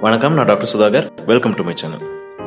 வணக்கம் நான் doctor Sudhakar welcome to my channel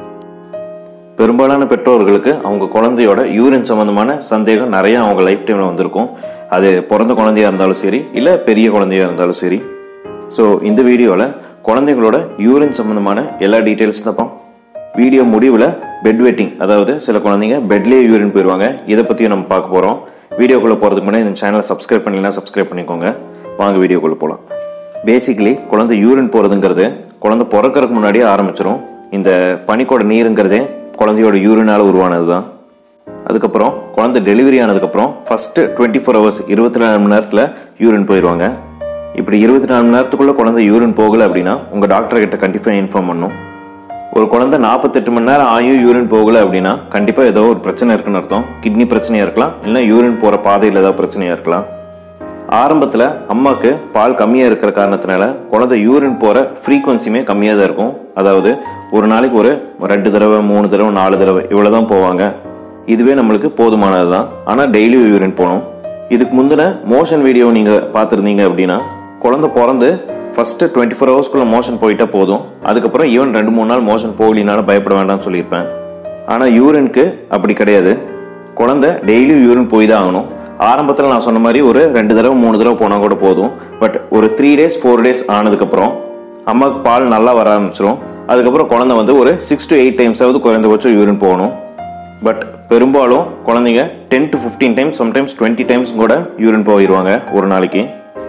பெரும்பாலான பெற்றோர்களுக்கு அவங்க குழந்தையோட யூரின் சம்மந்தமான சந்தேகம் நிறைய அவங்க லைஃப் டைமில் வந்திருக்கும் அது பிறந்த குழந்தையா இருந்தாலும் சரி இல்லை பெரிய குழந்தையா இருந்தாலும் சரி ஸோ இந்த வீடியோவில் குழந்தைங்களோட யூரின் சம்மந்தமான எல்லா டீட்டெயில்ஸ் தான் வீடியோ முடிவில் பெட் வெட்டிங் அதாவது சில குழந்தைங்க பெட்லேயே யூரின் போயிடுவாங்க இதை பற்றியும் நம்ம பார்க்க போகிறோம் வீடியோக்குள்ளே போகிறதுக்கு முன்னாடி இந்த சேனலை சப்ஸ்கிரைப் பண்ணலாம் சப்ஸ்கிரைப் பண்ணிக்கோங்க வாங்க வீடியோக்குள்ளே போகலாம் பேசிக்கலி குழந்தை யூரின் போகிறதுங்கிறது குழந்தை பிறக்கறதுக்கு முன்னாடியே ஆரம்பிச்சிரும் இந்த பனிக்கோட நீருங்கிறதே குழந்தையோட யூரினால் உருவானது தான் அதுக்கப்புறம் குழந்தை டெலிவரி ஆனதுக்கப்புறம் ஃபஸ்ட்டு டுவெண்ட்டி ஃபோர் ஹவர்ஸ் இருபத்தி நாலு மணி நேரத்தில் யூரின் போயிடுவாங்க இப்படி இருபத்தி நாலு மணி நேரத்துக்குள்ளே குழந்தை யூரின் போகலை அப்படின்னா உங்கள் டாக்டர் கிட்ட கண்டிப்பாக இன்ஃபார்ம் பண்ணும் ஒரு குழந்தை நாற்பத்தெட்டு மணி நேரம் ஆயும் யூரின் போகலை அப்படின்னா கண்டிப்பாக ஏதோ ஒரு பிரச்சனை இருக்குன்னு அர்த்தம் கிட்னி பிரச்சனையாக இருக்கலாம் இல்லை யூரின் போகிற பாதையில் ஏதாவது பிரச்சனையாக இருக்கலாம் ஆரம்பத்தில் அம்மாவுக்கு பால் கம்மியாக இருக்கிற காரணத்தினால குழந்தை யூரின் போகிற ஃப்ரீக்வன்சியுமே கம்மியாக தான் இருக்கும் அதாவது ஒரு நாளைக்கு ஒரு ரெண்டு தடவை மூணு தடவை நாலு தடவை இவ்வளோ தான் போவாங்க இதுவே நம்மளுக்கு போதுமானது தான் ஆனால் டெய்லி யூரின் போகணும் இதுக்கு முந்தின மோஷன் வீடியோ நீங்கள் பார்த்துருந்தீங்க அப்படின்னா குழந்தை பிறந்து ஃபஸ்ட்டு டுவெண்ட்டி ஃபோர் ஹவர்ஸ்க்குள்ள மோஷன் போயிட்டா போதும் அதுக்கப்புறம் ஈவன் ரெண்டு மூணு நாள் மோஷன் போகலினாலும் பயப்பட வேண்டாம்னு சொல்லியிருப்பேன் ஆனால் யூரினுக்கு அப்படி கிடையாது குழந்தை டெய்லியும் யூரின் போய் தான் ஆகணும் ஆரம்பத்தில் நான் சொன்ன மாதிரி ஒரு ரெண்டு தடவை மூணு தடவை போனால் கூட போதும் பட் ஒரு த்ரீ டேஸ் ஃபோர் டேஸ் ஆனதுக்கப்புறம் அம்மாவுக்கு பால் நல்லா வர ஆரம்பிச்சிரும் அதுக்கப்புறம் குழந்தை வந்து ஒரு சிக்ஸ் டு எயிட் டைம்ஸாவது குறைந்தபட்சம் யூரின் போகணும் பட் பெரும்பாலும் குழந்தைங்க ten to fifteen times sometimes twenty times கூட யூரின் போயிடுவாங்க ஒரு நாளைக்கு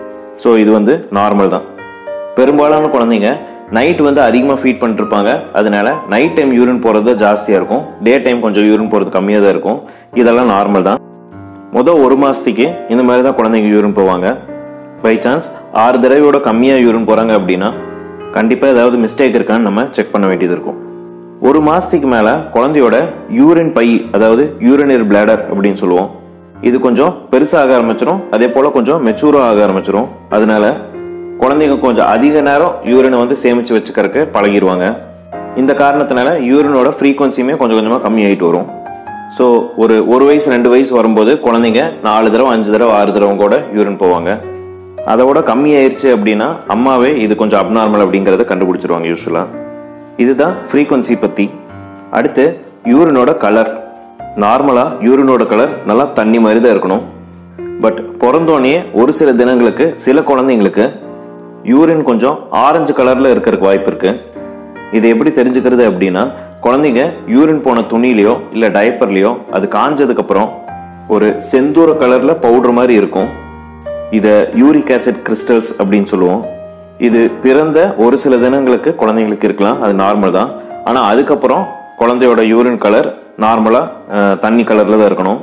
ஸோ இது வந்து நார்மல் தான் பெரும்பாலான குழந்தைங்க நைட் வந்து அதிகமாக ஃபீட் பண்ணிருப்பாங்க அதனால நைட் டைம் யூரின் போகிறது ஜாஸ்தியாக இருக்கும் டே டைம் கொஞ்சம் யூரின் போகிறது கம்மியாக தான் இருக்கும் இதெல்லாம் நார்மல் தான் மொதல் ஒரு மாதத்துக்கு இந்த மாதிரி தான் குழந்தைங்க யூரின் போவாங்க பை சான்ஸ் ஆறு தடவையோட கம்மியாக யூரின் போகிறாங்க அப்படின்னா கண்டிப்பாக ஏதாவது மிஸ்டேக் இருக்கான்னு நம்ம செக் பண்ண வேண்டியது இருக்கும் ஒரு மாதத்துக்கு மேலே குழந்தையோட யூரின் பை அதாவது யூரினரி பிளாடர் அப்படின்னு சொல்லுவோம் இது கொஞ்சம் பெருசாக ஆரம்பிச்சிரும் அதே போல் கொஞ்சம் மெச்சூராக ஆக ஆரம்பிச்சிரும் அதனால குழந்தைங்க கொஞ்சம் அதிக நேரம் யூரினை வந்து சேமித்து வச்சுக்கறக்கு பழகிடுவாங்க இந்த காரணத்தினால யூரினோட ஃப்ரீக்வன்சியுமே கொஞ்சம் கொஞ்சமாக கம்மியாயிட்டு வரும் ஸோ ஒரு ஒரு வயசு ரெண்டு வயசு வரும்போது குழந்தைங்க நாலு தடவை அஞ்சு தடவை ஆறு தடவை கூட யூரின் போவாங்க அதோட கம்மியாயிருச்சு அப்படின்னா அம்மாவே இது கொஞ்சம் அப்நார்மல் அப்படிங்கிறத கண்டுபிடிச்சிருவாங்க யூஸ்வலாக இதுதான் ஃப்ரீக்வன்சி பற்றி அடுத்து யூரினோட கலர் நார்மலாக யூரினோட கலர் நல்லா தண்ணி மாதிரி தான் இருக்கணும் பட் பிறந்தோடனே ஒரு சில தினங்களுக்கு சில குழந்தைங்களுக்கு யூரின் கொஞ்சம் ஆரஞ்சு கலரில் இருக்கிறதுக்கு வாய்ப்பு இருக்கு இது எப்படி தெரிஞ்சுக்கிறது அப்படின்னா குழந்தைங்க யூரின் போன துணிலையோ இல்லை டைப்பர்லையோ அது காஞ்சதுக்கப்புறம் ஒரு செந்தூர கலரில் பவுடர் மாதிரி இருக்கும் இதை யூரிக் ஆசிட் கிறிஸ்டல்ஸ் அப்படின்னு சொல்லுவோம் இது பிறந்த ஒரு சில தினங்களுக்கு குழந்தைங்களுக்கு இருக்கலாம் அது நார்மல் தான் ஆனால் அதுக்கப்புறம் குழந்தையோட யூரின் கலர் நார்மலாக தண்ணி கலரில் தான் இருக்கணும்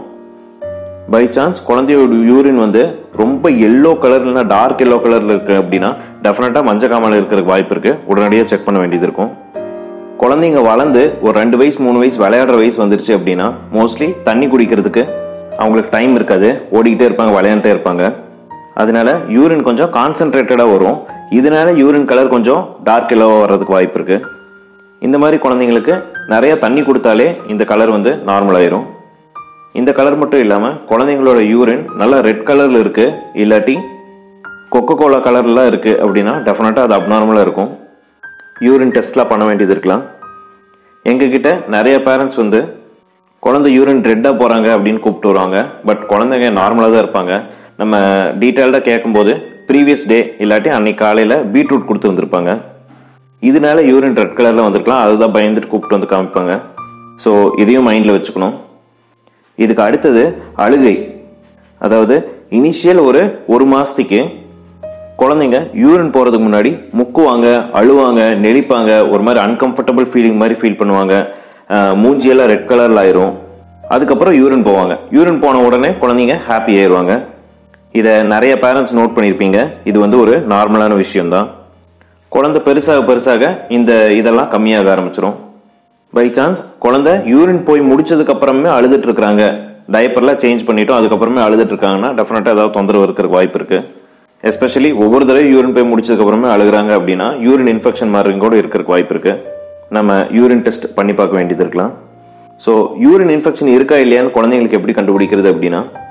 பை சான்ஸ் குழந்தையோட யூரின் வந்து ரொம்ப எல்லோ கலர் இல்லைனா டார்க் எல்லோ கலரில் இருக்கு அப்படின்னா டெஃபினட்டாக மஞ்சள் காமால இருக்கிறதுக்கு வாய்ப்பு இருக்கு உடனடியாக செக் பண்ண வேண்டியது இருக்கும் குழந்தைங்க வளர்ந்து ஒரு ரெண்டு வயசு மூணு வயசு விளையாடுற வயசு வந்துருச்சு அப்படின்னா மோஸ்ட்லி தண்ணி குடிக்கிறதுக்கு அவங்களுக்கு டைம் இருக்காது ஓடிக்கிட்டே இருப்பாங்க விளையாண்டுட்டே இருப்பாங்க அதனால யூரின் கொஞ்சம் கான்சென்ட்ரேட்டடாக வரும் இதனால யூரின் கலர் கொஞ்சம் டார்க் எல்லோவாக வர்றதுக்கு வாய்ப்பு இருக்கு இந்த மாதிரி குழந்தைங்களுக்கு நிறைய தண்ணி கொடுத்தாலே இந்த கலர் வந்து நார்மல் ஆயிரும் இந்த கலர் மட்டும் இல்லாமல் குழந்தைங்களோட யூரின் நல்லா ரெட் கலரில் இருக்கு இல்லாட்டி கொக்கோ கோலா கலர்லாம் இருக்கு அப்படின்னா டெஃபினட்டாக அது அப்நார்மலாக இருக்கும் யூரின் டெஸ்ட்லாம் பண்ண வேண்டியது இருக்கலாம் எங்ககிட்ட நிறைய பேரண்ட்ஸ் வந்து குழந்தை யூரின் ரெட்டாக போகிறாங்க அப்படின்னு கூப்பிட்டு வருவாங்க பட் குழந்தைங்க நார்மலாக தான் இருப்பாங்க நம்ம டீட்டெயில்டாக கேட்கும்போது ப்ரீவியஸ் டே இல்லாட்டி அன்னைக்கு காலையில் பீட்ரூட் கொடுத்து வந்திருப்பாங்க இதனால யூரின் ரெட் கலரில் வந்திருக்கலாம் அதுதான் பயந்துட்டு கூப்பிட்டு வந்து காமிப்பாங்க ஸோ இதையும் மைண்டில் வச்சுக்கணும் இதுக்கு அடுத்தது அழுகை அதாவது இனிஷியல் ஒரு ஒரு மாசத்துக்கு குழந்தைங்க யூரின் போறதுக்கு முன்னாடி முக்குவாங்க அழுவாங்க நெளிப்பாங்க ஒரு மாதிரி அன்கம்ஃபர்டபுள் ஃபீலிங் மாதிரி ஃபீல் பண்ணுவாங்க அஹ் மூஞ்சியெல்லாம் ரெட் கலர்ல ஆயிரும் அதுக்கப்புறம் யூரின் போவாங்க யூரின் போன உடனே குழந்தைங்க ஹாப்பி ஆயிடுவாங்க இதை நிறைய பேரண்ட்ஸ் நோட் பண்ணியிருப்பீங்க இது வந்து ஒரு நார்மலான விஷயம்தான் குழந்தை பெருசாக பெருசாக இந்த இதெல்லாம் கம்மியாக ஆரம்பிச்சிரும் பை சான்ஸ் குழந்தை யூரின் போய் முடிச்சதுக்கு அப்புறமே அழுதுட்டு இருக்காங்க டைப்பர்லாம் சேஞ்ச் பண்ணிட்டோம் அதுக்கப்புறமே அழுதுட்டு இருக்காங்கன்னா டெஃபினட்டாக ஏதாவது தொந்தரவு இருக்கிறதுக்கு வாய்ப்பு இருக்கு எஸ்பெஷலி ஒவ்வொரு தடவை யூரின் போய் முடிச்சதுக்கு அப்புறமே அழுகுறாங்க அப்படின்னா யூரின் இன்ஃபெக்ஷன் மாதிரி கூட இருக்கிறதுக்கு வாய்ப்பு இருக்கு நம்ம யூரின் டெஸ்ட் பண்ணி பார்க்க வேண்டியது இருக்கலாம் ஸோ யூரின் இன்ஃபெக்ஷன் இருக்கா இல்லையான்னு குழந்தைங்களுக்கு எப்படி கண்டுபிடிக்கிறது அப்படின்னா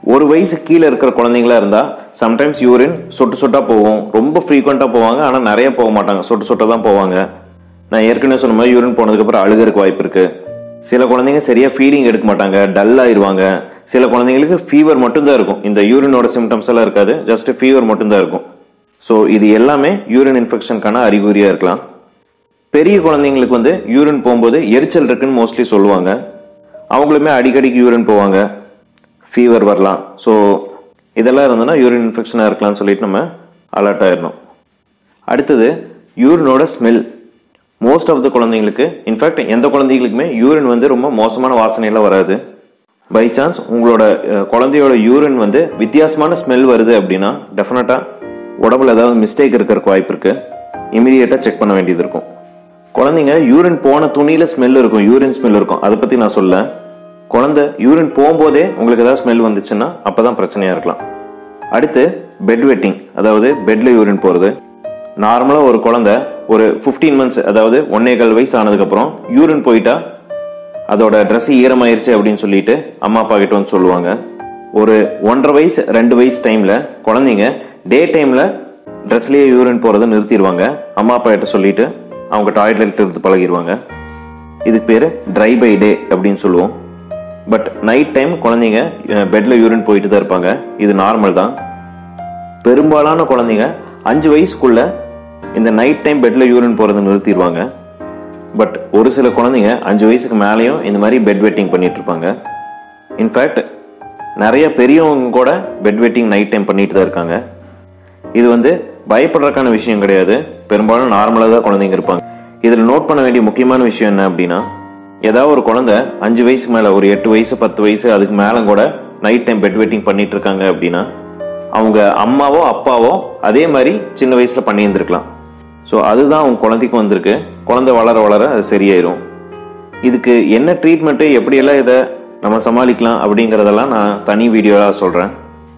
ஒரு வயசு கீழே இருக்கிற குழந்தைங்களா இருந்தால் சம்டைம்ஸ் யூரின் சொட்டு சொட்டா போகும் ரொம்ப ஃப்ரீக்வெண்ட்டாக போவாங்க ஆனால் நிறைய போக மாட்டாங்க சொட்டு சொட்டா தான் போவாங்க நான் ஏற்கனவே சொன்ன மாதிரி யூரின் போனதுக்கப்புறம் அழுகிறதுக்கு வாய்ப்பு இருக்கு சில குழந்தைங்க சரியா ஃபீடிங் எடுக்க மாட்டாங்க டல் ஆயிருவாங்க சில குழந்தைங்களுக்கு ஃபீவர் மட்டும்தான் இருக்கும் இந்த யூரினோட சிம்டம்ஸ் எல்லாம் இருக்காது ஜஸ்ட் ஃபீவர் மட்டும்தான் இருக்கும் ஸோ இது எல்லாமே யூரின் இன்ஃபெக்ஷனுக்கான அறிகுறியா இருக்கலாம் பெரிய குழந்தைங்களுக்கு வந்து யூரின் போகும்போது எரிச்சல் இருக்குன்னு மோஸ்ட்லி சொல்லுவாங்க அவங்களுமே அடிக்கடிக்கு யூரின் போவாங்க ஃபீவர் வரலாம் ஸோ இதெல்லாம் இருந்ததுன்னா யூரின் இன்ஃபெக்ஷனாக இருக்கலாம்னு சொல்லிட்டு நம்ம அலர்ட் ஆயிடணும் அடுத்தது யூரினோட ஸ்மெல் மோஸ்ட் ஆஃப் த குழந்தைங்களுக்கு இன்ஃபேக்ட் எந்த குழந்தைங்களுக்குமே யூரின் வந்து ரொம்ப மோசமான வாசனையெல்லாம் வராது பை சான்ஸ் உங்களோட அஹ், குழந்தையோட யூரின் வந்து வித்தியாசமான ஸ்மெல் வருது அப்படின்னா டெஃபினட்டாக உடம்புல ஏதாவது மிஸ்டேக் இருக்கிறதுக்கு வாய்ப்பு இருக்கு இமீடியட்டாக செக் பண்ண வேண்டியது இருக்கும் குழந்தைங்க யூரின் போன துணியில ஸ்மெல் இருக்கும் யூரின் ஸ்மெல் இருக்கும் அதை பற்றி நான் சொல்ல குழந்தை யூரின் போகும்போதே உங்களுக்கு ஏதாவது ஸ்மெல் வந்துச்சுன்னா அப்பதான் பிரச்சனையா இருக்கலாம் அடுத்து பெட் வெட்டிங் அதாவது பெட்ல யூரின் போறது நார்மலா ஒரு குழந்தை ஒரு 15 மந்த்ஸ் அதாவது ஒன்னே கால் வயசு ஆனதுக்கப்புறம் யூரின் போயிட்டா அதோட ட்ரெஸ் ஈரமாயிருச்சு அப்படின்னு சொல்லிட்டு அம்மா அப்பா கிட்ட வந்து சொல்லுவாங்க ஒரு ஒன்றரை வயசு ரெண்டு வயசு டைம்ல குழந்தைங்க டே டைம்ல ட்ரெஸ்லயே யூரின் போறதை நிறுத்திடுவாங்க அம்மா அப்பா கிட்ட சொல்லிட்டு அவங்க டாய்லெட் இருந்து பழகிடுவாங்க இதுக்கு பேர் ட்ரை பை டே அப்படின்னு சொல்லுவோம் பட் நைட் டைம் குழந்தைங்க பெட்ல யூரின் போயிட்டு தான் இருப்பாங்க இது நார்மல் தான் பெரும்பாலான குழந்தைங்க அஞ்சு வயசுக்குள்ள இந்த நைட் டைம் பெட்ல யூரின் போறதை நிறுத்திடுவாங்க பட் ஒரு சில குழந்தைங்க அஞ்சு வயசுக்கு மேலேயும் இந்த மாதிரி பெட் வெட்டிங் பண்ணிட்டு இருப்பாங்க இன்ஃபேக்ட் நிறைய பெரியவங்க கூட பெட் வெட்டிங் நைட் டைம் பண்ணிட்டு தான் இருக்காங்க இது வந்து பயப்படுறதுக்கான விஷயம் கிடையாது பெரும்பாலும் நார்மலாக தான் குழந்தைங்க இருப்பாங்க இதில் நோட் பண்ண வேண்டிய முக்கியமான விஷயம் என்ன அப்படின்னா ஏதாவது ஒரு குழந்தை அஞ்சு வயசுக்கு மேலே ஒரு எட்டு வயசு பத்து வயசு அதுக்கு மேலே கூட நைட் டைம் பெட் வெட்டிங் பண்ணிட்டு இருக்காங்க அப்படின்னா அவங்க அம்மாவோ அப்பாவோ அதே மாதிரி சின்ன வயசுல பண்ணியிருந்திருக்கலாம் ஸோ அதுதான் அவங்க குழந்தைக்கு வந்திருக்கு குழந்தை வளர வளர அது சரியாயிரும் இதுக்கு என்ன ட்ரீட்மெண்ட்டு எப்படியெல்லாம் இதை நம்ம சமாளிக்கலாம் அப்படிங்கிறதெல்லாம் நான் தனி வீடியோவாக சொல்கிறேன்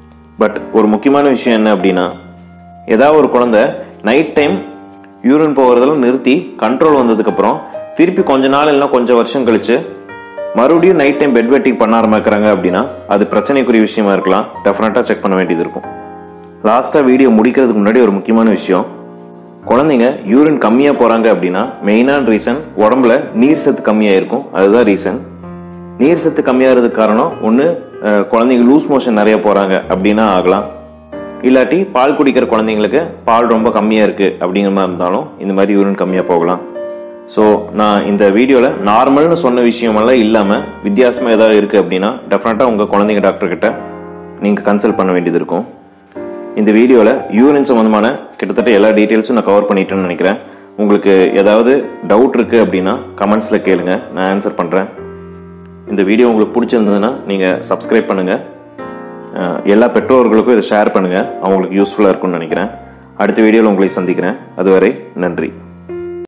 பட் ஒரு முக்கியமான விஷயம் என்ன அப்படின்னா ஏதாவது ஒரு குழந்தை நைட் டைம் யூரின் போகிறதெல்லாம் நிறுத்தி கண்ட்ரோல் வந்ததுக்கப்புறம் திருப்பி கொஞ்ச நாள் இல்லைன்னா கொஞ்சம் வருஷம் கழிச்சு மறுபடியும் நைட் டைம் பெட் வெட்டிங் பண்ண ஆரம்பிக்கிறாங்க அப்படின்னா அது பிரச்சனைக்குரிய விஷயமா இருக்கலாம் டெஃபினட்டாக செக் பண்ண வேண்டியது இருக்கும் லாஸ்ட்டாக வீடியோ முடிக்கிறதுக்கு முன்னாடி ஒரு முக்கியமான விஷயம் குழந்தைங்க யூரின் கம்மியாக போகிறாங்க அப்படின்னா மெயினான ரீசன் உடம்புல நீர் சத்து கம்மியாக இருக்கும் அதுதான் ரீசன் நீர் சத்து கம்மியாகிறதுக்கு காரணம் ஒன்று குழந்தைங்க லூஸ் மோஷன் நிறைய போகிறாங்க அப்படின்னா ஆகலாம் இல்லாட்டி பால் குடிக்கிற குழந்தைங்களுக்கு பால் ரொம்ப கம்மியாக இருக்குது அப்படிங்கிற மாதிரி இருந்தாலும் இந்த மாதிரி யூரின் கம்மியாக போகலாம் ஸோ நான் இந்த வீடியோவில் நார்மல்னு சொன்ன விஷயமெல்லாம் இல்லாமல் வித்தியாசமாக ஏதாவது இருக்குது அப்படின்னா டெஃபினட்டாக உங்கள் குழந்தைங்க டாக்டர் கிட்ட நீங்கள் கன்சல்ட் பண்ண வேண்டியது இருக்கும் இந்த வீடியோவில் யூரின் சம்மந்தமான கிட்டத்தட்ட எல்லா டீட்டெயில்ஸும் நான் கவர் பண்ணிட்டேன்னு நினைக்கிறேன் உங்களுக்கு ஏதாவது டவுட் இருக்குது அப்படின்னா கமெண்ட்ஸில் கேளுங்க நான் ஆன்சர் பண்ணுறேன் இந்த வீடியோ உங்களுக்கு பிடிச்சிருந்ததுன்னா நீங்கள் சப்ஸ்கிரைப் பண்ணுங்கள் அஹ், எல்லா பெற்றோர்களுக்கும் இதை ஷேர் பண்ணுங்கள் அவங்களுக்கு யூஸ்ஃபுல்லாக இருக்கும்னு நினைக்கிறேன் அடுத்த வீடியோவில் உங்களை சந்திக்கிறேன் அதுவரை நன்றி